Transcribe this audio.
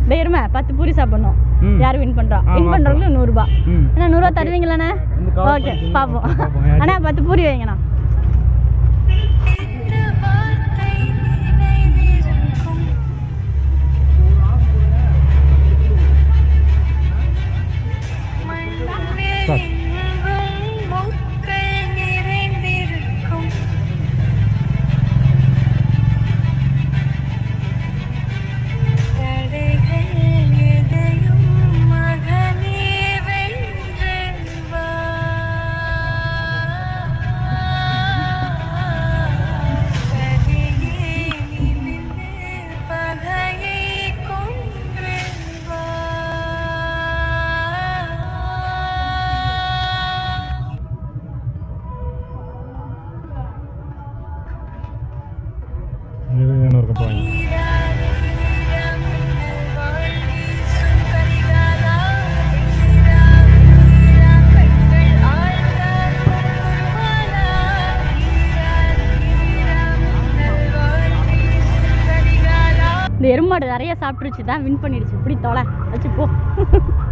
டேய் எருமை பத்து பூரி சாப்பிடணும் ம். யார் வின் பண்ணுறா ஆ, வின் வா, பண்ணுறவங்களுக்கு நூறுரூபா ம் அண்ணா நூறுரூவா தருவீங்களாண்ணே இந்த cover ஓகே பண்ணி பார்ப்போம் பார்ப்போம். யாரு? அண்ணா பத்து பூரி வைங்கண்ணா சார் இது இன்னொரு கப் வாங்கி இந்த எருமாடு நிறைய சாப்பிட்டுருச்சு தான் வின் பண்ணிடுச்சு இப்படி தொலை வச்சு போ